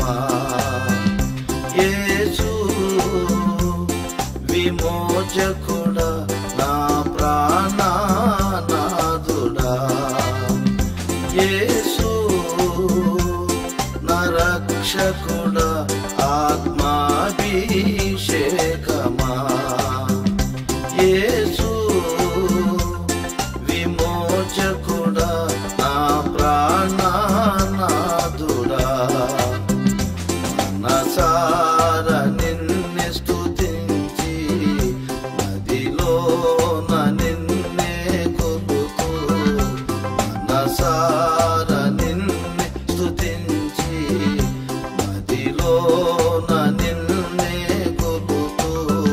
అభిషేకమా యేసు విమోచకుడా నా ప్రాణనాథుడా యేసు నా రక్షకుడా ఆత్మాభిషేకమా యేసు విమోచకుడా నా ప్రాణనాథుడా మనసార నిన్నే స్తుతించి నదిలోన నిన్నే కొలుతూ మనసార నిన్నే స్తుతించి నదిలోన నిన్నే కొలుతూ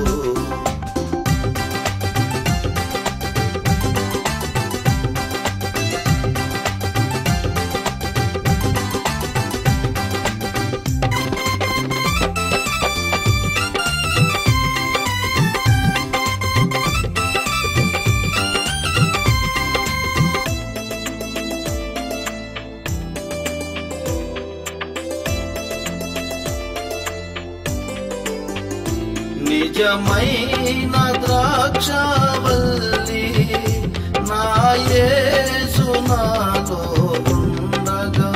నిజమైన ద్రాక్షవల్లి నా యేసు నాలో ఉండగా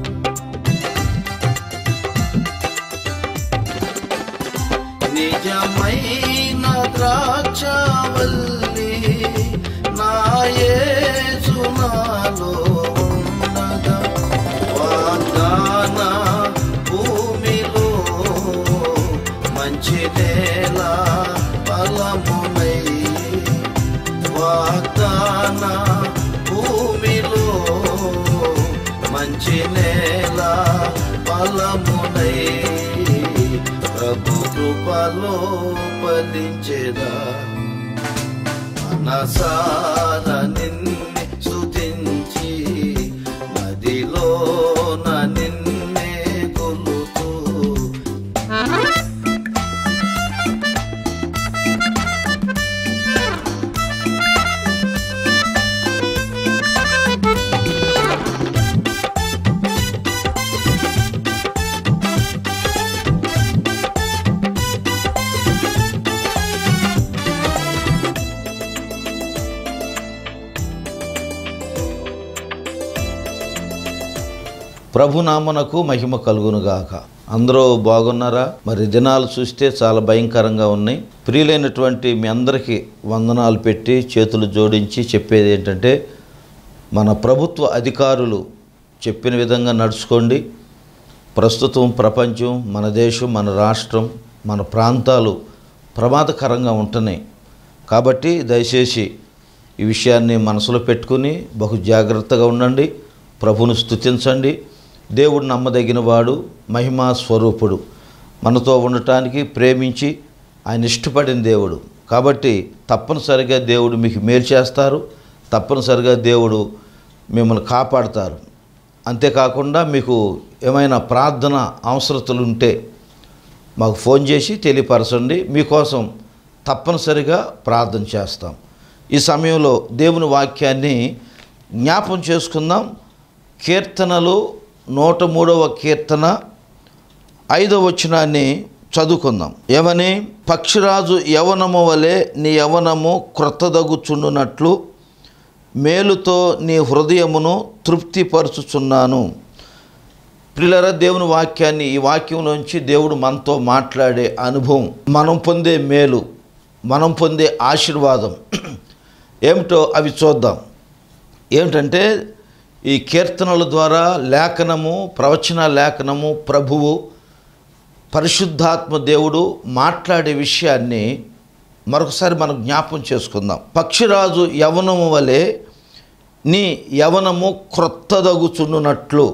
నిజమైన ద్రాక్షవల్లి నా యేసు నాలో ఉండగా వాగ్దాన భూమిలో మంచి నేల బలమునై వాగ్దాన భూమిలో మంచి నేల బలమునై ప్రభు కృపలో ఫలించేదా మనసార నిన్నే స్తుతించి నదిలోన నిన్నే కొలుతూ ప్రభునామనకు మహిమ కలుగునుగాక అందరూ బాగున్నారా మరి దినాలు చూస్తే చాలా భయంకరంగా ఉన్నాయి ప్రియులైనటువంటి మీ అందరికీ వందనాలు పెట్టి చేతులు జోడించి చెప్పేది ఏంటంటే మన ప్రభుత్వ అధికారులు చెప్పిన విధంగా నడుచుకోండి ప్రస్తుతం ప్రపంచం మన దేశం మన రాష్ట్రం మన ప్రాంతాలు ప్రమాదకరంగా ఉంటున్నాయి కాబట్టి దయచేసి ఈ విషయాన్ని మనసులో పెట్టుకుని బహు జాగ్రత్తగా ఉండండి ప్రభును స్తుతించండి దేవుడు నమ్మదగిన వాడు మహిమా స్వరూపుడు మనతో ఉండటానికి ప్రేమించి ఆయన ఇష్టపడిన దేవుడు కాబట్టి తప్పనిసరిగా దేవుడు మీకు మేలు చేస్తారు తప్పనిసరిగా దేవుడు మిమ్మల్ని కాపాడతారు అంతేకాకుండా మీకు ఏమైనా ప్రార్థన అవసరతలు ఉంటే మాకు ఫోన్ చేసి తెలియపరచండి మీకోసం తప్పనిసరిగా ప్రార్థన చేస్తాం ఈ సమయంలో దేవుని వాక్యాన్ని జ్ఞాపం చేసుకుందాం కీర్తనలు నూట మూడవ కీర్తన ఐదవ వచనాన్ని చదువుకుందాం ఏమని పక్షిరాజు యవనము వలె నీ యవనము క్రొత్తదగుచుండునట్లు మేలుతో నీ హృదయమును తృప్తిపరచుచున్నాను ప్రిలర దేవుని వాక్యాన్ని ఈ వాక్యంలోంచి దేవుడు మనతో మాట్లాడే అనుభవం మనం పొందే మేలు మనం పొందే ఆశీర్వాదం ఏమిటో అవి చూద్దాం ఏమిటంటే ఈ కీర్తనల ద్వారా లేఖనము ప్రవచన లేఖనము ప్రభువు పరిశుద్ధాత్మ దేవుడు మాట్లాడే విషయాన్ని మరొకసారి మనం జ్ఞాపం చేసుకుందాం పక్షిరాజు యవనము వలె నీ యవనము క్రొత్తదగుచున్నట్లు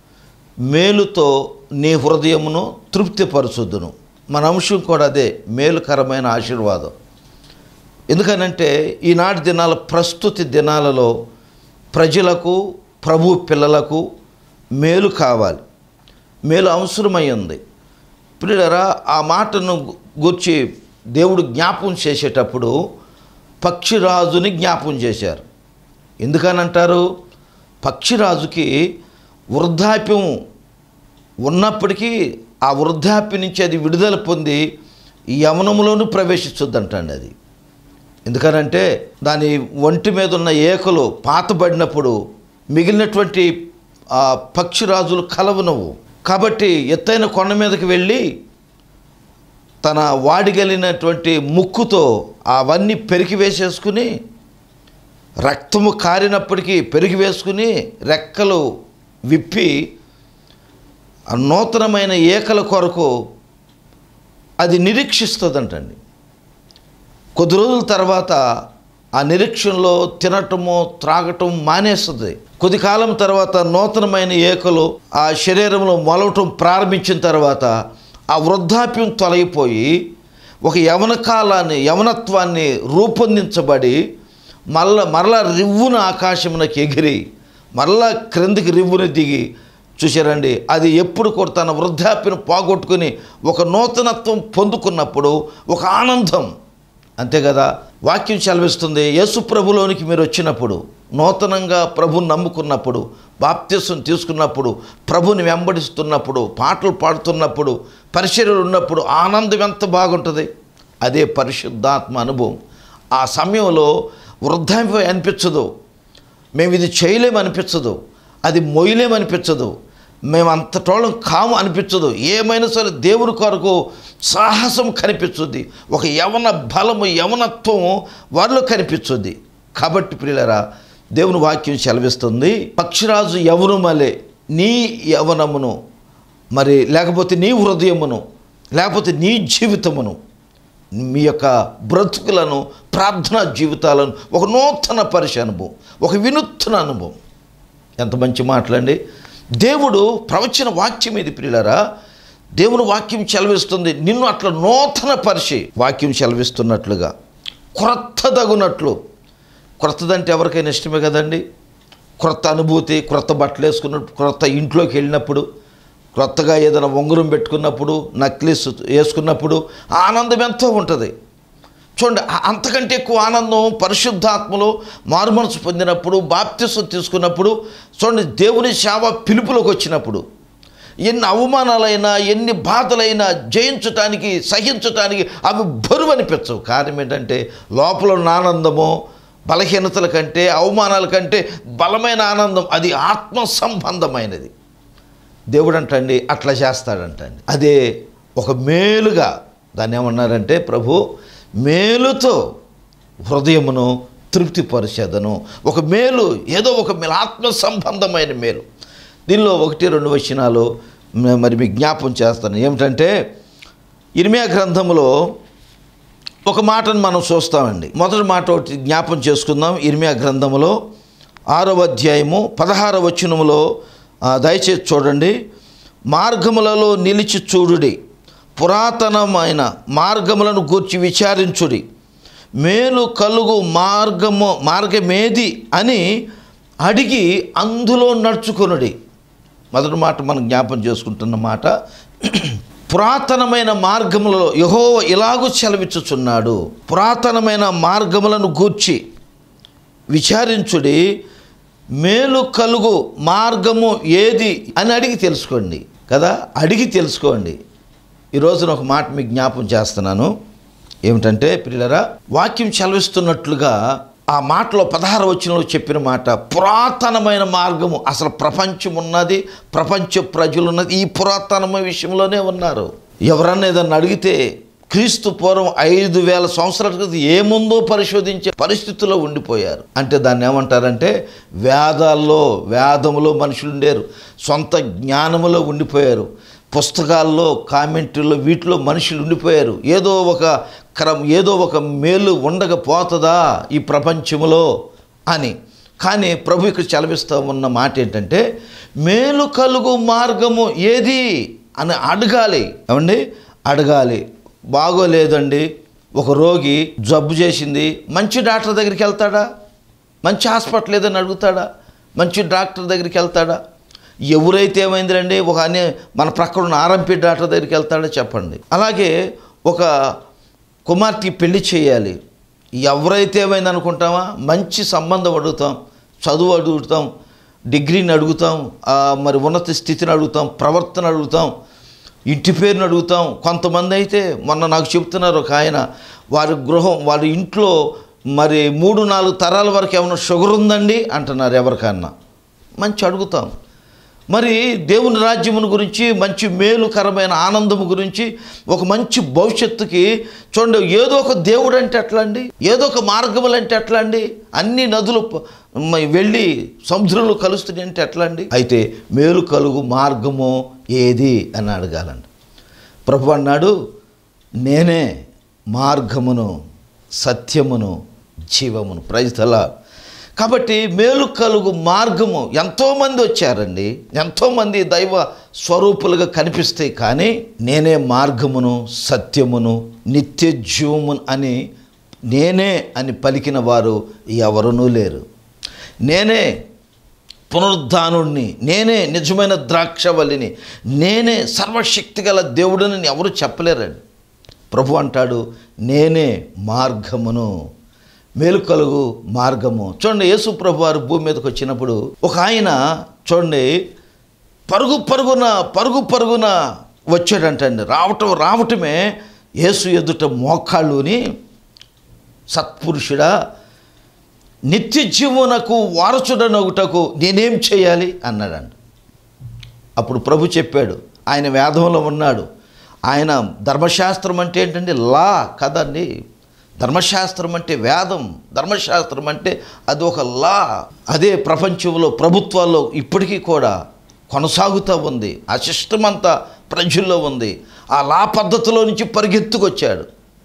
మేలుతో నీ హృదయమును తృప్తిపరచుదును మన అంశం కూడా అదే మేలుకరమైన ఆశీర్వాదం ఎందుకనంటే ఈనాటి దినాల ప్రస్తుతి దినాలలో ప్రజలకు ప్రభు పిల్లలకు మేలు కావాలి మేలు అవసరమై ఉంది పిల్లరా ఆ మాటను గుర్చి దేవుడు జ్ఞాపం చేసేటప్పుడు పక్షిరాజుని జ్ఞాపం చేశారు ఎందుకనంటారు పక్షిరాజుకి వృద్ధాప్యం ఉన్నప్పటికీ ఆ వృద్ధాప్యం నుంచి అది విడుదల పొంది ఈ యవనములోనూ ప్రవేశించొద్దంటండి అది ఎందుకనంటే దాని ఒంటి మీద ఉన్న ఏకలు పాతబడినప్పుడు మిగిలినటువంటి ఆ పక్షిరాజులు కలవనవు కాబట్టి ఎత్తైన కొండ మీదకి వెళ్ళి తన వాడిగలిగినటువంటి ముక్కుతో అవన్నీ పెరికి వేసేసుకుని రక్తము కారినప్పటికీ పెరిగి వేసుకుని రెక్కలు విప్పి ఆ నూతనమైన ఏకల కొరకు అది నిరీక్షిస్తుందంటండి కొద్ది రోజుల తర్వాత ఆ నిరీక్షణలో తినటము త్రాగటం మానేస్తుంది కొద్ది కాలం తర్వాత నూతనమైన ఏకలు ఆ శరీరంలో మొలవటం ప్రారంభించిన తర్వాత ఆ వృద్ధాప్యం తొలగిపోయి ఒక యవన కాలాన్ని యవనత్వాన్ని రూపొందించబడి మళ్ళా మరలా రివ్వున ఆకాశమునకు ఎగిరి మరలా క్రిందికి రివ్వున దిగి చూశారండి అది ఎప్పుడు కూడా తన వృద్ధాప్యను పోగొట్టుకుని ఒక నూతనత్వం పొందుకున్నప్పుడు ఒక ఆనందం అంతే కదా వాక్యం సెలవిస్తుంది యేసు ప్రభులోనికి మీరు వచ్చినప్పుడు నూతనంగా ప్రభుని నమ్ముకున్నప్పుడు బాప్త్యసం తీసుకున్నప్పుడు ప్రభుని వెంబడిస్తున్నప్పుడు పాటలు పాడుతున్నప్పుడు పరిచర్యలు ఉన్నప్పుడు ఆనందం ఎంత బాగుంటుంది అదే పరిశుద్ధాత్మ అనుభవం ఆ సమయంలో వృద్ధాప్యం అనిపించదు మేము ఇది చేయలేమనిపించదు అది మొయ్యలేమనిపించదు మేము అంతటోళం కాము అనిపించదు ఏమైనా సరే దేవుని కొరకు సాహసం కనిపించుద్ది ఒక యవన బలము యవనత్వము వారిలో కనిపించుద్ది కాబట్టి ప్రియులరా దేవుని వాక్యం సెలవిస్తుంది పక్షిరాజు యవనమలే నీ యవనమును మరి లేకపోతే నీ హృదయమును లేకపోతే నీ జీవితమును మీ యొక్క బ్రతుకులను ప్రార్థనా జీవితాలను ఒక నూతన పరిచయ అనుభవం ఒక వినూత్న అనుభవం ఎంత మంచి మాటలండి దేవుడు ప్రవచన వాక్యం ఇది ప్రియులరా దేవుని వాక్యం సెలవిస్తుంది నిన్ను అట్లా నూతన పరిచి వాక్యం సెలవిస్తున్నట్లుగా క్రొత్తదగునట్లు క్రొత్తదంటే ఎవరికైనా ఇష్టమే కదండి క్రొత్త అనుభూతి క్రొత్త బట్టలు వేసుకున్నప్పుడు క్రొత్త ఇంట్లోకి వెళ్ళినప్పుడు క్రొత్తగా ఏదైనా ఉంగరం పెట్టుకున్నప్పుడు నక్లీస్ వేసుకున్నప్పుడు ఆనందం ఎంతో ఉంటుంది చూడండి ఆ- అంతకంటే ఎక్కువ ఆనందం పరిశుద్ధాత్మలో మారుమనసు పొందినప్పుడు బాప్తిసం తీసుకున్నప్పుడు చూడండి దేవుని సేవ పిలుపులోకి వచ్చినప్పుడు ఎన్ని అవమానాలైనా ఎన్ని బాధలైనా జయించటానికి సహించటానికి అవి బరువు అనిపించవు కారణం ఏంటంటే లోపల ఉన్న ఆనందము బలహీనతల కంటే అవమానాల కంటే బలమైన ఆనందం అది ఆత్మ సంబంధమైనది దేవుడు అంటండి అట్లా చేస్తాడంటండి అదే ఒక మేలుగా దాన్ని ఏమన్నారంటే ప్రభు మేలుతో హృదయమును తృప్తిపరిచేదను ఒక మేలు ఏదో ఒక మేలు ఆత్మ సంబంధమైన మేలు దీనిలో ఒకటి రెండు వచనాలు మ- మరి మీకు జ్ఞాపం చేస్తాను ఏమిటంటే ఇర్మియా గ్రంథంలో ఒక మాటను మనం చూస్తామండి మొదటి మాట ఒకటి జ్ఞాపం చేసుకుందాం ఇర్మియా గ్రంథములో ఆరవ అధ్యాయము పదహార వచనములో ఆ, దయచేసి చూడండి మార్గములలో నిలిచి చూడుడి పురాతనమైన మార్గములను గూర్చి విచారించుడి మేలు కలుగు మార్గము మార్గమేది అని అడిగి అందులో నడుచుకొనుడి మొదటి మాట మనం జ్ఞాపం చేసుకుంటున్న మాట పురాతనమైన మార్గములలో యహో ఇలాగూ సెలవిచ్చుచున్నాడు పురాతనమైన మార్గములను గూర్చి విచారించుడి మేలు కలుగు మార్గము ఏది అని అడిగి తెలుసుకోండి కదా అడిగి తెలుసుకోండి ఈ రోజున ఒక మాట మీకు జ్ఞాపం చేస్తున్నాను ఏమిటంటే పిల్లరా వాక్యం చలవిస్తున్నట్లుగా ఆ మాటలో పదహారు వచనంలో చెప్పిన మాట పురాతనమైన మార్గము అసలు ప్రపంచం ఉన్నది ప్రపంచ ప్రజలు ఉన్నది ఈ పురాతనమైన విషయంలోనే ఉన్నారు ఎవరన్నా ఏదన్నా అడిగితే క్రీస్తు పూర్వం ఐదు వేల సంవత్సరాల క్రితం ఏముందో పరిశోధించే పరిస్థితుల్లో ఉండిపోయారు అంటే దాన్ని ఏమంటారంటే వేదాల్లో వేదములో మనుషులు ఉండేరు సొంత జ్ఞానములో ఉండిపోయారు పుస్తకాల్లో కామెంట్రీలో వీటిలో మనుషులు ఉండిపోయారు ఏదో ఒక క్రమ ఏదో ఒక మేలు ఉండకపోతుందా ఈ ప్రపంచంలో అని కానీ ప్రభు ఇక్కడ చలవిస్తూ ఉన్న మాట ఏంటంటే మేలు కలుగు మార్గము ఏది అని అడగాలి ఏమండి అడగాలి బాగోలేదండి ఒక రోగి జబ్బు చేసింది మంచి డాక్టర్ దగ్గరికి వెళ్తాడా మంచి హాస్పిటల్ ఏదని అడుగుతాడా మంచి డాక్టర్ దగ్గరికి వెళ్తాడా ఎవరైతే ఏమైందిరండి ఒక అనే మన ప్రక్కన ఉన్న ఆర్ఎంపీ డాక్టర్ దగ్గరికి వెళ్తాడో చెప్పండి అలాగే ఒక కుమార్తెకి పెళ్లి చేయాలి ఎవరైతే ఏమైంది అనుకుంటామా మంచి సంబంధం అడుగుతాం చదువు అడుగుతాం డిగ్రీని అడుగుతాం ఆ, మరి ఉన్నత స్థితిని అడుగుతాం ప్రవర్తన అడుగుతాం ఇంటి పేరుని అడుగుతాం కొంతమంది అయితే మొన్న నాకు చెప్తున్నారు ఒక ఆయన వారి గృహం వారి ఇంట్లో మరి మూడు నాలుగు తరాల వరకు ఏమైనా షుగర్ ఉందండి అంటున్నారు ఎవరికన్నా మంచి అడుగుతాం మరి దేవుని రాజ్యమును గురించి మంచి మేలుకరమైన ఆనందము గురించి ఒక మంచి భవిష్యత్తుకి చూడండి ఏదో ఒక దేవుడు అంటే ఎట్లా అండి ఏదో ఒక మార్గములు అంటే ఎట్లా అండి అన్ని నదులు ప- మ- వెళ్ళి సముద్రంలో కలుస్తున్నాయి అంటే ఎట్లా అండి అయితే మేలు కలుగు మార్గము ఏది అని అడగాలండి ప్రభు అన్నాడు నేనే మార్గమును సత్యమును జీవమును ప్రజల కాబట్టి మేలు కలుగు మార్గము ఎంతోమంది వచ్చారండి ఎంతోమంది దైవ స్వరూపులుగా కనిపిస్తాయి కానీ నేనే మార్గమును సత్యమును నిత్య జీవమును అని నేనే అని పలికిన వారు ఎవరునూ లేరు నేనే పునరుద్ధానుడిని నేనే నిజమైన ద్రాక్షవల్లిని నేనే సర్వశక్తి గల దేవుడిని ఎవరు చెప్పలేరండి ప్రభు అంటాడు నేనే మార్గమును మేలు కలుగు మార్గము చూడండి యేసు ప్రభు వారు భూమి మీదకి వచ్చినప్పుడు ఒక ఆయన చూడండి పరుగు పరుగున పరుగు పరుగున వచ్చాడంటండి రావటం రావటమే యేసు ఎదుట మోకాళ్ళుని సత్పురుషుడా నిత్య జీవనకు వారసుడనొకటకు నేనేం చేయాలి అన్నాడండి అప్పుడు ప్రభు చెప్పాడు ఆయన వేదంలో ఉన్నాడు ఆయన ధర్మశాస్త్రం అంటే ఏంటంటే లా కదండి ధర్మశాస్త్రం అంటే వేదం ధర్మశాస్త్రం అంటే అది ఒక లా అదే ప్రపంచంలో ప్రభుత్వాల్లో ఇప్పటికీ కూడా కొనసాగుతూ ఉంది ఆ సిస్టమ్ అంతా ప్రజల్లో ఉంది ఆ లా పద్ధతిలో నుంచి పరిగెత్తుకొచ్చాడు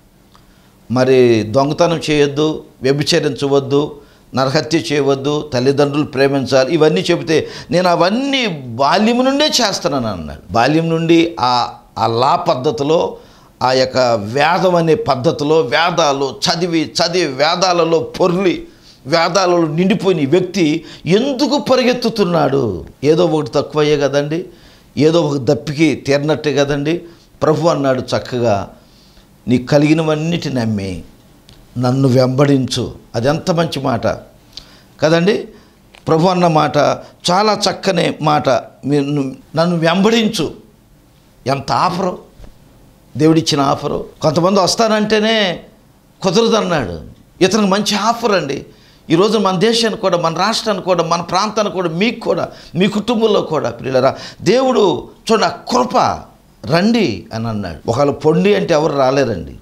మరి దొంగతనం చేయొద్దు వ్యభిచరించవద్దు నరహత్య చేయవద్దు తల్లిదండ్రులు ప్రేమించాలి ఇవన్నీ చెబితే నేను అవన్నీ బాల్యం నుండే చేస్తున్నాను అన్నాడు బాల్యం నుండి ఆ ఆ లా పద్ధతిలో ఆ యొక్క వేదం అనే పద్ధతిలో వేదాలు చదివి చదివి వేదాలలో పొర్లి వేదాలలో నిండిపోయిన ఈ వ్యక్తి ఎందుకు పరిగెత్తుతున్నాడు ఏదో ఒకటి తక్కువయ్యే కదండి ఏదో ఒక దప్పికి తీరినట్టే కదండి ప్రభు అన్నాడు చక్కగా నీకు కలిగినవన్నిటి నమ్మి నన్ను వెంబడించు అది ఎంత మంచి మాట కదండి ప్రభు అన్న మాట చాలా చక్కని మాట మీరు ను- నన్ను వెంబడించు ఎంత ఆఫరు దేవుడిచ్చిన ఆఫరు కొంతమంది వస్తానంటేనే కుదరదన్నాడు ఇతనికి మంచి ఆఫర్ అండి ఈరోజు మన దేశానికి కూడా మన రాష్ట్రానికి కూడా మన ప్రాంతానికి కూడా మీకు కూడా మీ కుటుంబంలో కూడా పిల్లరా దేవుడు చూడ కృప రండి అని అన్నాడు ఒకవేళ పొండి అంటే ఎవరు రాలేరండి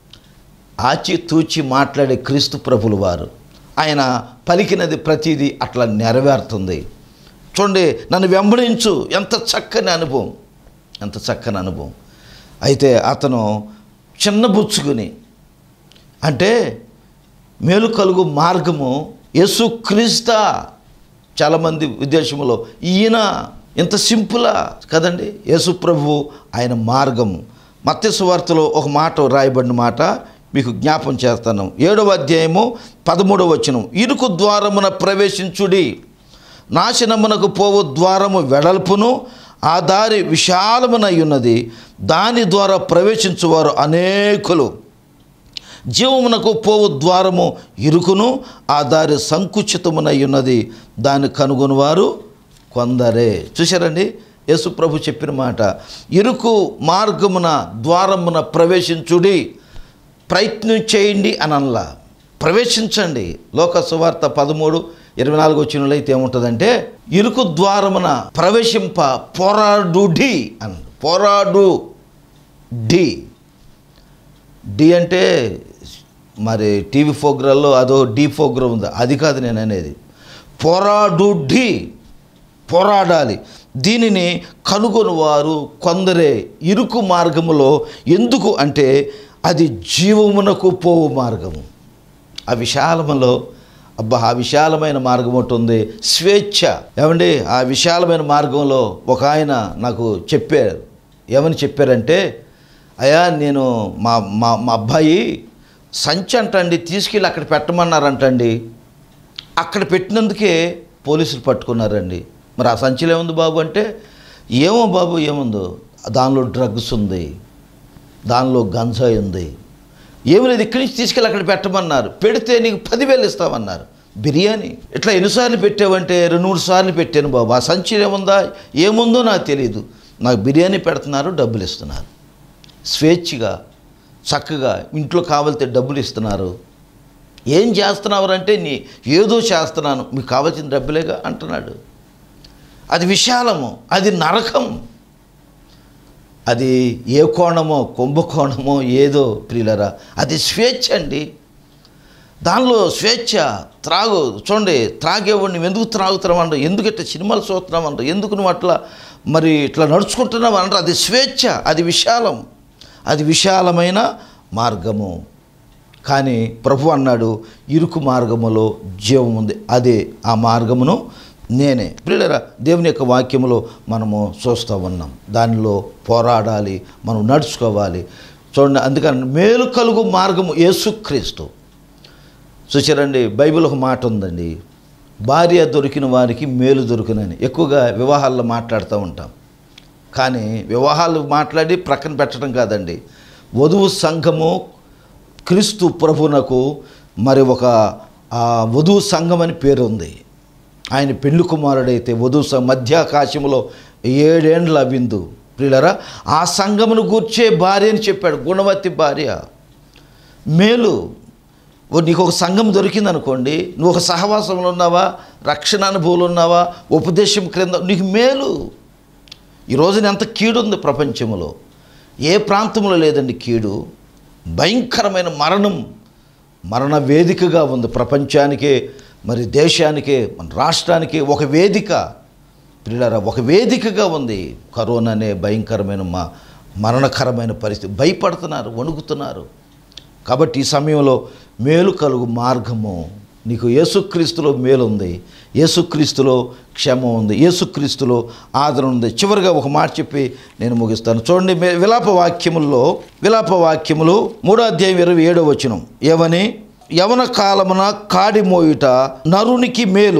ఆచి తూచి మాట్లాడే క్రీస్తు ప్రభులు వారు ఆయన పలికినది ప్రతిదీ అట్లా నెరవేరుతుంది చూడండి నన్ను వెంబడించు ఎంత చక్కని అనుభవం ఎంత చక్కని అనుభవం అయితే అతను చిన్నబుచ్చుకుని అంటే మేలు కలుగు మార్గము యేసుక్రీస్తా చాలామంది ఉద్దేశంలో ఈయన ఇంత సింపులా కదండి యేసు ప్రభు ఆయన మార్గము మత్స్య వార్తలో ఒక మాట రాయబడిన మాట మీకు జ్ఞాపం చేస్తాను ఏడవ అధ్యాయము పదమూడవ వచనం ఇరుకు ద్వారమున ప్రవేశించుడి నాశనమునకు పోవు ద్వారము వెడల్పును ఆ దారి విశాలమునై ఉన్నది దాని ద్వారా ప్రవేశించువారు అనేకులు జీవమునకు పోవు ద్వారము ఇరుకును ఆ దారి సంకుచితమునై ఉన్నది దాన్ని కనుగొనివారు కొందరే చూశారండి యేసు ప్రభు చెప్పిన మాట ఇరుకు మార్గమున ద్వారమున ప్రవేశించుడి ప్రయత్నం చేయండి అని అనలా ప్రవేశించండి లోక సువార్త పదమూడు ఇరవై నాలుగు వచ్చినలో అయితే ఏముంటుందంటే ఇరుకు ద్వారమున ప్రవేశింప పోరాడుడి అని పోరాడు డి డి అంటే మరి టీవీ ప్రోగ్రాల్లో అదో డి ప్రోగ్రామ్ ఉంది అది కాదు నేను అనేది పోరాడు డి పోరాడాలి దీనిని కనుగొని వారు కొందరే ఇరుకు మార్గములో ఎందుకు అంటే అది జీవమునకు పోవు మార్గము ఆ విశాలములో అబ్బా ఆ విశాలమైన మార్గం ఒకటి ఉంది స్వేచ్ఛ ఏమండి ఆ విశాలమైన మార్గంలో ఒక ఆయన నాకు చెప్పారు ఏమని చెప్పారంటే అయ్యా నేను మా మా మా అబ్బాయి సంచి అంటండి తీసుకెళ్ళి అక్కడ పెట్టమన్నారంటండి అక్కడ పెట్టినందుకే పోలీసులు పట్టుకున్నారండి మరి ఆ సంచిలో ఏముంది బాబు అంటే ఏమో బాబు ఏముందో దానిలో డ్రగ్స్ ఉంది దానిలో గంజాయి ఉంది ఏమి లేదు ఇక్కడి నుంచి తీసుకెళ్ళి అక్కడ పెట్టమన్నారు పెడితే నీకు పదివేలు ఇస్తామన్నారు బిర్యానీ ఇట్లా ఎన్నిసార్లు పెట్టావంటే రెండు మూడు సార్లు పెట్టాను బాబు ఆ సంచి ఏముందా ఏముందో నాకు తెలియదు నాకు బిర్యానీ పెడుతున్నారు డబ్బులు ఇస్తున్నారు స్వేచ్ఛగా చక్కగా ఇంట్లో కావాలితే డబ్బులు ఇస్తున్నారు ఏం చేస్తున్నావు అంటే నీ ఏదో చేస్తున్నాను మీకు కావాల్సిన డబ్బులేగా అంటున్నాడు అది విశాలము అది నరకం అది ఏ కోణమో కుంభకోణమో ఏదో ప్రియులరా అది స్వేచ్ఛ అండి దానిలో స్వేచ్ఛ త్రాగు చూడండి త్రాగేవాడు నువ్వు ఎందుకు త్రాగుతున్నావు అంటారు ఎందుకు ఇట్లా సినిమాలు చూస్తున్నావు అంటారు ఎందుకు నువ్వు అట్లా మరి ఇట్లా నడుచుకుంటున్నావు అంటారు అది స్వేచ్ఛ అది విశాలం అది విశాలమైన మార్గము కానీ ప్రభు అన్నాడు ఇరుకు మార్గములో జీవం ఉంది అదే ఆ మార్గమును నేనే ప్రియులరా దేవుని యొక్క వాక్యములో మనము చూస్తూ ఉన్నాం దానిలో పోరాడాలి మనం నడుచుకోవాలి చూడండి అందుకని మేలు కలుగు మార్గము యేసుక్రీస్తు చూసారండి బైబిల్ ఒక మాట ఉందండి భార్య దొరికిన వారికి మేలు దొరికినని ఎక్కువగా వివాహాల్లో మాట్లాడుతూ ఉంటాం కానీ వివాహాలు మాట్లాడి ప్రక్కన పెట్టడం కాదండి వధువు సంఘము క్రీస్తు ప్రభునకు మరి ఒక ఆ, వధువు సంఘం అని పేరు ఉంది ఆయన పెళ్లి కుమారుడైతే వధువు సం- మధ్యాకాశంలో ఏడేండ్ల విందు ప్రియులరా ఆ సంఘమును గూర్చే భార్య అని చెప్పాడు గుణవతి భార్య మేలు ఓ నీకు ఒక సంఘం దొరికింది అనుకోండి నువ్వు ఒక సహవాసంలో ఉన్నావా రక్షణ అనుభవంలో ఉన్నావా ఉపదేశం క్రింద నీకు మేలు ఈ రోజున ఎంత కీడు ఉంది ప్రపంచంలో ఏ ప్రాంతంలో లేదండి కీడు భయంకరమైన మరణం మరణ వేదికగా ఉంది ప్రపంచానికే మరి దేశానికే మన రాష్ట్రానికి ఒక వేదిక పిల్లరా ఒక వేదికగా ఉంది కరోనా అనే భయంకరమైన మా మరణకరమైన పరిస్థితి భయపడుతున్నారు వణుకుతున్నారు కాబట్టి ఈ సమయంలో మేలు కలుగు మార్గము నీకు యేసుక్రీస్తులో మేలు ఉంది యేసుక్రీస్తులో క్షమ ఉంది యేసుక్రీస్తులో ఆదరణ ఉంది చివరిగా ఒక మాట చెప్పి నేను ముగిస్తాను చూడండి మే- విలాప వాక్యముల్లో విలాప వాక్యములు మూడో అధ్యాయం ఇరవై ఏడో వచనం ఏమని యవన కాలమున కాడి మోయుట నరునికి మేలు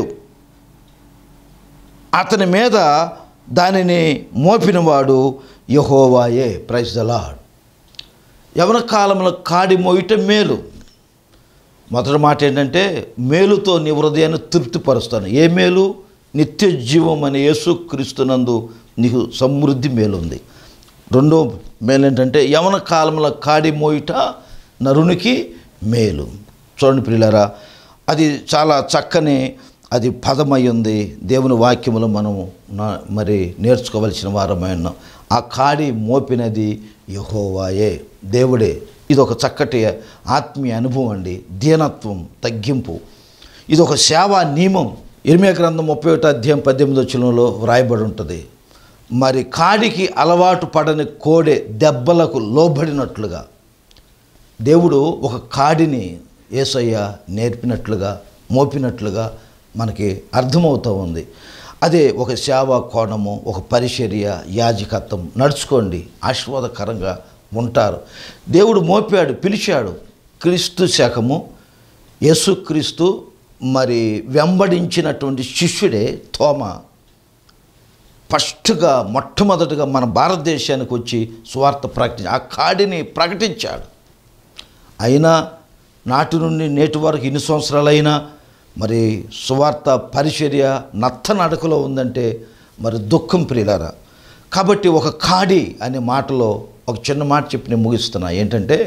అతని మీద దానిని మోపినవాడు యహోవాయే ప్రైజ్ ద లార్డ్ యవన కాలంలో కాడి మోయట మేలు మొదటి మాట ఏంటంటే మేలుతో నీ హృదయాన్ని తృప్తిపరుస్తాను ఏ మేలు నిత్య జీవం అనే యేసుక్రీస్తునందు నీకు సమృద్ధి మేలు ఉంది రెండో మేలు ఏంటంటే యవన కాలంలో కాడి మోయుట నరునికి మేలు చూడండి ప్రియులారా అది చాలా చక్కని అది పదమై ఉంది దేవుని వాక్యములో మనము నా- మరి నేర్చుకోవలసిన వారమై ఉన్నాం ఆ కాడి మోపినది యహోవాయే దేవుడే ఇది ఒక చక్కటి ఆత్మీయ అనుభవం అండి దీనత్వం తగ్గింపు ఇది ఒక సేవా నియమం ఇరిమియా గ్రంథం ముప్పై ఒకటి అధ్యాయం పద్దెనిమిది వచ్చినంలో వ్రాయబడి ఉంటుంది మరి కాడికి అలవాటు పడని కోడె దెబ్బలకు లోబడినట్లుగా దేవుడు ఒక కాడిని ఏసయ్య నేర్పినట్లుగా మోపినట్లుగా మనకి అర్థమవుతూ ఉంది అదే ఒక సేవా కోణము ఒక పరిచర్య యాజకత్వం నడుచుకోండి ఆశీర్వాదకరంగా ఉంటారు దేవుడు మోపాడు పిలిచాడు క్రీస్తు శాఖము యేసుక్రీస్తు మరి వెంబడించినటువంటి శిష్యుడే తోమ ఫస్ట్గా మొట్టమొదటిగా మన భారతదేశానికి వచ్చి సువార్త ప్రకటించి ఆ కాడిని ప్రకటించాడు అయినా నాటి నుండి నేటి వరకు ఇన్ని సంవత్సరాలైనా మరి సువార్త పరిచర్య నత్త నడకలో ఉందంటే మరి దుఃఖం ప్రియులారా కాబట్టి ఒక కాడి అనే మాటలో ఒక చిన్న మాట చెప్పి నేను ముగిస్తున్నా ఏంటంటే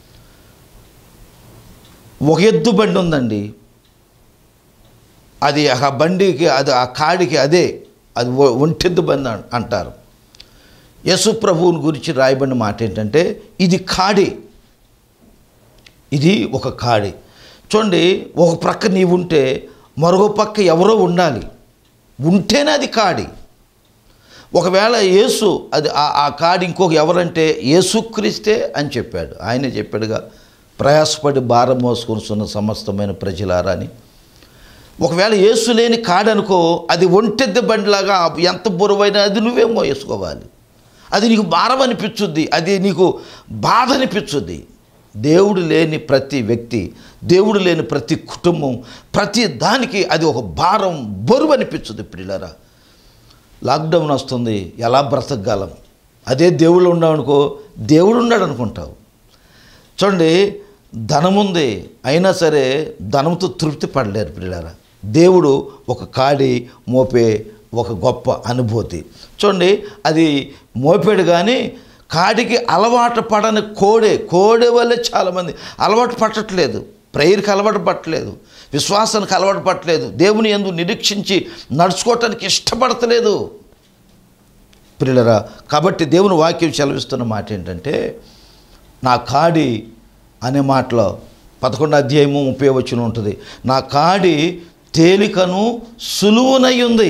ఒక ఎద్దు బండి ఉందండి అది ఆ బండికి అది ఆ కాడికి అదే అది ఒ- ఒంటెద్దు బండి అన్- అంటారు యేసు ప్రభువుని గురించి రాయబడిన మాట ఏంటంటే ఇది కాడి ఇది ఒక కాడి చూడండి ఒక ప్రక్క నీవు ఉంటే మరో పక్క ఎవరో ఉండాలి ఉంటేనే అది కాడి ఒకవేళ యేసు అది ఆ- ఆ కాడి ఇంకొక ఎవరంటే యేసుక్రీస్తే అని చెప్పాడు ఆయనే చెప్పాడుగా ప్రయాసపడి భారం మోసుకొనిస్తున్న సమస్తమైన ప్రజలారా అని ఒకవేళ యేసు లేని కాడనుకో అది ఒంటెద్ద బండిలాగా ఎంత బరువైనా అది నువ్వే మోసుకోవాలి అది నీకు భారం అనిపించుద్ది అది నీకు బాధ అనిపించుద్ది దేవుడు లేని ప్రతి వ్యక్తి దేవుడు లేని ప్రతి కుటుంబం ప్రతి దానికి అది ఒక భారం బరువు అనిపించుద్ది పిల్లరా లాక్డౌన్ వస్తుంది ఎలా బ్రతకగలం అదే దేవుడు ఉన్నావు అనుకో దేవుడు ఉన్నాడు అనుకుంటావు చూడండి ధనముంది అయినా సరే ధనంతో తృప్తి పడలేరు పిల్లరా దేవుడు ఒక కాడి మోపే ఒక గొప్ప అనుభూతి చూడండి అది మోపాడు కానీ కాడికి అలవాటు పడని కోడే కోడే వల్లే చాలామంది అలవాటు పట్టట్లేదు ప్రేయర్కి అలవాటు పట్టలేదు విశ్వాసానికి అలవాటు పట్టలేదు దేవుని ఎందు నిరీక్షించి నడుచుకోవటానికి ఇష్టపడతలేదు పిల్లరా కాబట్టి దేవుని వాక్యం సెలవిస్తున్న మాట ఏంటంటే నా కాడి అనే మాటలో పదకొండు అధ్యాయము ముప్పై వచ్చిన ఉంటుంది నా కాడి తేలికను సులువునై ఉంది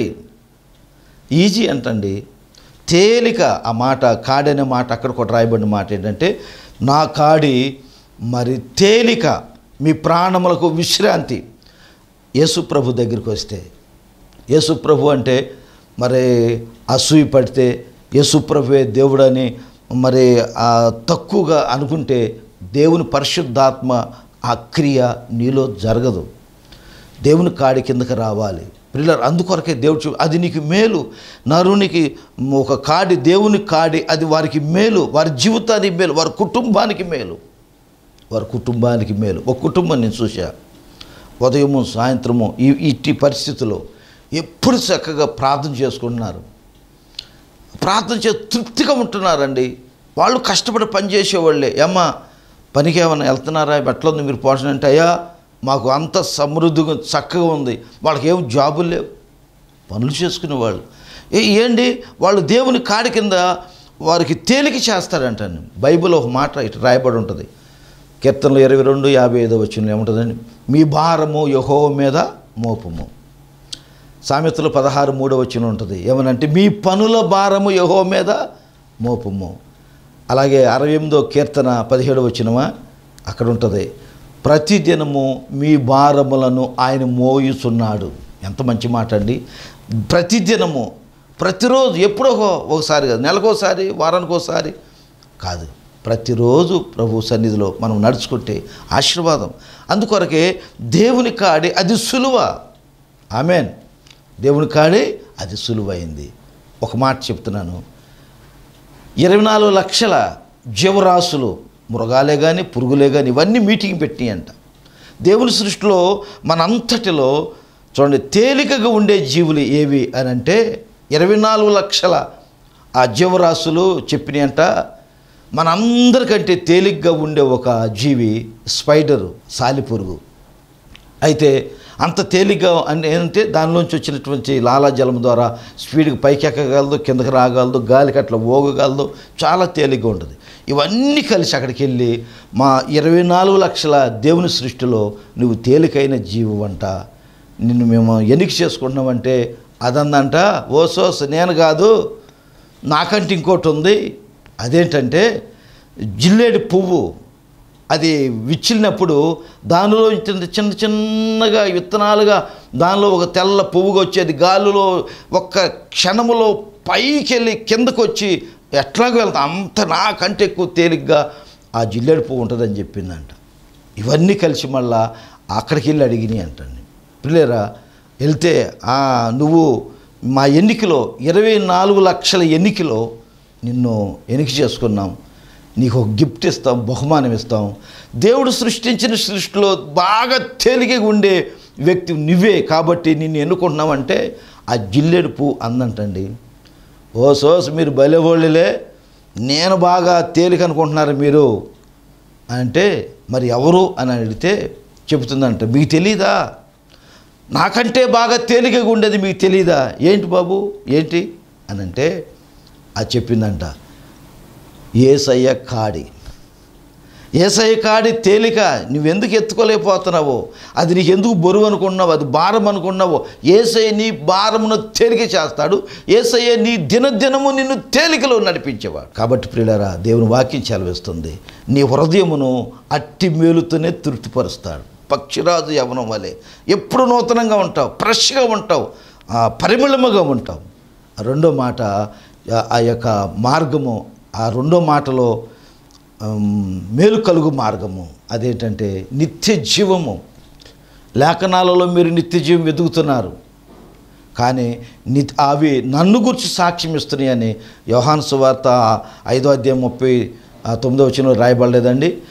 ఈజీ అంటండి తేలిక ఆ మాట కాడి అనే మాట అక్కడ కూడా రాయబడిన మాట ఏంటంటే నా కాడి మరి తేలిక మీ ప్రాణములకు విశ్రాంతి యేసు ప్రభు దగ్గరికి వస్తే యేసు ప్రభు అంటే మరి అసూయ పడితే యేసు ప్రభువే దేవుడని మరి ఆ తక్కువగా అనుకుంటే దేవుని పరిశుద్ధాత్మ ఆ క్రియ నీలో జరగదు దేవుని కాడి కిందకి రావాలి పిల్లలు అందుకొరకే దేవుడు చూ అది నీకు మేలు నరునికి ఒక కాడి దేవుని కాడి అది వారికి మేలు వారి జీవితానికి మేలు వారి కుటుంబానికి మేలు వారి కుటుంబానికి మేలు ఒక కుటుంబం నేను చూసా ఉదయము సాయంత్రము ఈ ఇట్టి పరిస్థితుల్లో ఎప్పుడు చక్కగా ప్రార్థన చేసుకుంటున్నారు ప్రార్థన చే తృప్తిగా ఉంటున్నారండి వాళ్ళు కష్టపడి పని చేసేవాళ్ళే ఏమ్మా పనికి ఏమైనా వెళ్తున్నారా ఎట్లా ఉంది మీరు పోషణ అంటే అయ్యా మాకు అంత సమృద్ధిగా చక్కగా ఉంది వాళ్ళకి ఏం జాబులు లేవు పనులు చేసుకునే వాళ్ళు ఏ ఏంటి వాళ్ళు దేవుని కాడి కింద వారికి తేలిక చేస్తారంటండి బైబిల్ ఒక మాట ఇటు రాయబడి ఉంటుంది కీర్తనలు ఇరవై రెండు యాభై ఐదో వచ్చిన ఏముంటుందండి మీ భారము యహో మీద మోపము సామెతలు పదహారు మూడో వచ్చిన ఉంటుంది ఏమనంటే మీ పనుల భారము యహో మీద మోపము అలాగే అరవై ఎనిమిదో కీర్తన పదిహేడు వచ్చినమా అక్కడ ఉంటుంది ప్రతిదినము మీ భారములను ఆయన మోయుచున్నాడు ఎంత మంచి మాట అండి ప్రతిదినము ప్రతిరోజు ఎప్పుడో ఒక- ఒకసారి కాదు నెలకోసారి వారానికి ఒకసారి కాదు ప్రతిరోజు ప్రభు సన్నిధిలో మనం నడుచుకుంటే ఆశీర్వాదం అందుకొరకే దేవుని కాడి అది సులువ ఆమెన్ దేవుని కాడి అది సులువైంది ఒక మాట చెప్తున్నాను ఇరవై నాలుగు లక్షల జీవరాశులు మృగాలే కానీ పురుగులే కానీ ఇవన్నీ మీటింగ్ పెట్టినాయంట దేవుని సృష్టిలో మనంతటిలో చూడండి తేలికగా ఉండే జీవులు ఏవి అని అంటే ఇరవై నాలుగు లక్షల ఆ జీవరాశులు చెప్పినాయంట మనందరికంటే తేలిగ్గా ఉండే ఒక జీవి స్పైడరు సాలిపురుగు అయితే అంత తేలిగ్గా అని ఏంటంటే దానిలోంచి వచ్చినటువంటి లాలాజలం ద్వారా స్పీడ్కి పైకి ఎక్కగలదు కిందకి రాగలదు గాలికి అట్లా ఓగగలదు చాలా తేలిగ్గా ఉంటుంది ఇవన్నీ కలిసి అక్కడికి వెళ్ళి మా ఇరవై నాలుగు లక్షల దేవుని సృష్టిలో నువ్వు తేలికైన జీవువంట నిన్ను మేము ఎన్నిక చేసుకుంటున్నామంటే అదందంట ఓ సోస్ నేను కాదు నాకంటే ఇంకోటి ఉంది అదేంటంటే జిల్లేడు పువ్వు అది విచ్చినప్పుడు దానిలో చిన్న చిన్న చిన్నగా విత్తనాలుగా దానిలో ఒక తెల్ల పువ్వుగా వచ్చేది గాలిలో ఒక్క క్షణములో పైకి వెళ్ళి కిందకు వచ్చి ఎట్లాగో వెళ్తాం అంత నాకంటే ఎక్కువ తేలిగ్గా ఆ జిల్లేడు పువ్వు ఉంటుందని చెప్పిందంట ఇవన్నీ కలిసి మళ్ళా అక్కడికి వెళ్ళి అడిగినాయి అంటండి పిల్లేరా వెళ్తే "ఆ, నువ్వు మా ఎన్నికలో ఇరవై నాలుగు లక్షల ఎన్నికలో నిన్ను ఎన్నిక చేసుకున్నాం నీకు ఒక గిఫ్ట్ ఇస్తాం బహుమానం ఇస్తాం దేవుడు సృష్టించిన సృష్టిలో బాగా తేలికగా ఉండే వ్యక్తి నువ్వే కాబట్టి నిన్ను ఎన్నుకుంటున్నామంటే ఆ జిల్లేడు పువ్వు అందంటండి ఓ సోస్ మీరు బలెవోళ్ళలే నేను బాగా తేలిక అనుకుంటున్నారు మీరు అంటే మరి ఎవరు అని అడిగితే చెబుతుందంట మీకు తెలీదా నాకంటే బాగా తేలికగా ఉండేది మీకు తెలీదా ఏంటి బాబు ఏంటి అని అంటే అది చెప్పిందంట ఏసయ్య కాడి ఏసయ్య కాడి తేలిక నువ్వెందుకు ఎత్తుకోలేకపోతున్నావో అది నీకు ఎందుకు బరువు అనుకున్నావు అది భారం అనుకున్నావో ఏసయ్య నీ భారమును తేలిక చేస్తాడు ఏసయ్య నీ దినదినము నిన్ను తేలికలో నడిపించేవాడు కాబట్టి ప్రియులారా దేవుని వాక్యం సెలవిస్తుంది నీ హృదయమును అట్టి మేలుతోనే తృప్తిపరుస్తాడు పక్షిరాజు యవనం వలె ఎప్పుడు నూతనంగా ఉంటావు ఫ్రెష్గా ఉంటావు ఆ, పరిమళముగా ఉంటావు ఆ రెండో మాట ఆ- ఆ యొక్క మార్గము ఆ రెండో మాటలో ఆమ్, మేలు కలుగు మార్గము అదేంటంటే నిత్య జీవము లేఖనాలలో మీరు నిత్య జీవం వెతుకుతున్నారు కానీ ని అవి నన్ను గురించి సాక్ష్యం ఇస్తున్నాయని యోహాను సువార్త ఐదో అధ్యాయం ముప్పై ఆ, తొమ్మిదో వచ్చిన రాయబడలేదండి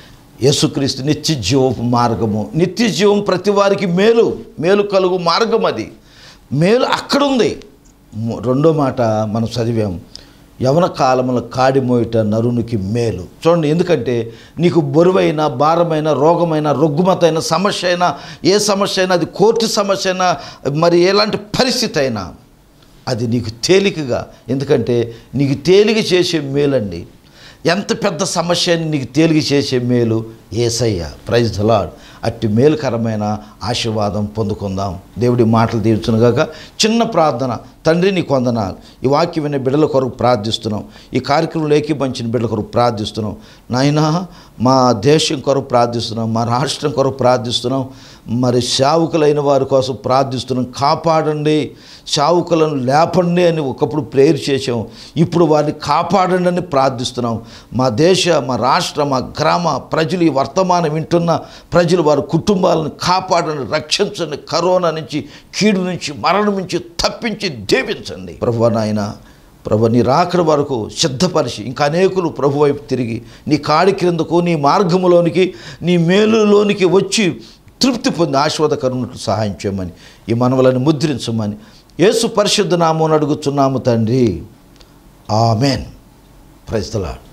యేసుక్రీస్తు నిత్య జీవపు మార్గము నిత్య జీవం ప్రతి వారికి మేలు మేలు కలుగు మార్గం అది మేలు అక్కడుంది మొ- రెండో మాట మనం చదివాం యవన కాలముల కాడి మోయట నరునికి మేలు చూడండి ఎందుకంటే నీకు బరువైన భారమైన రోగమైన రొగ్గుమతైన సమస్య అయినా ఏ సమస్య అయినా అది కోర్టు సమస్య అయినా మరి ఎలాంటి పరిస్థితి అయినా అది నీకు తేలికగా ఎందుకంటే నీకు తేలిక చేసే మేలండి ఎంత పెద్ద సమస్య అని నీకు తేలిక చేసే మేలు ఏసయ్య ప్రైజ్ ధలాడ్ అట్టి మేలుకరమైన ఆశీర్వాదం పొందుకుందాం దేవుడి మాటలు తీర్చునుగాక చిన్న ప్రార్థన తండ్రి నీ కొందనాలు ఈ వాక్యం వినే బిడ్డల కొరకు ప్రార్థిస్తున్నాం ఈ కార్యక్రమంలో ఏకీపంచిన బిడ్డల కొరకు ప్రార్థిస్తున్నాం నాయనా మా దేశం కొరకు ప్రార్థిస్తున్నాం మా రాష్ట్రం కొరకు ప్రార్థిస్తున్నాం మరి శావుకులైన వారి కోసం ప్రార్థిస్తున్నాం కాపాడండి శావుకులను లేపండి అని ఒకప్పుడు ప్రేయర్ చేసాం ఇప్పుడు వారిని కాపాడండి అని ప్రార్థిస్తున్నాం మా దేశ మా రాష్ట్ర మా గ్రామ ప్రజలు ఈ వర్తమానం వింటున్న ప్రజలు వారి కుటుంబాలను కాపాడండి రక్షించండి కరోనా నుంచి కీడు నుంచి మరణం నుంచి తప్పించి దీవించండి ప్రభు నాయన ప్రభు నీ రాకడ వరకు సిద్ధపరిచి ఇంకా అనేకులు ప్రభు వైపు తిరిగి నీ కాడి క్రిందకు నీ మార్గములోనికి నీ మేలులోనికి వచ్చి తృప్తి పొంది ఆశీర్వాదకరున్నట్లు సహాయం చేయమని ఈ మనవలను ముద్రించమని యేసు పరిశుద్ధ నామం అడుగుచున్నాము తండ్రి ఆమెన్ ప్రైస్తలాడ్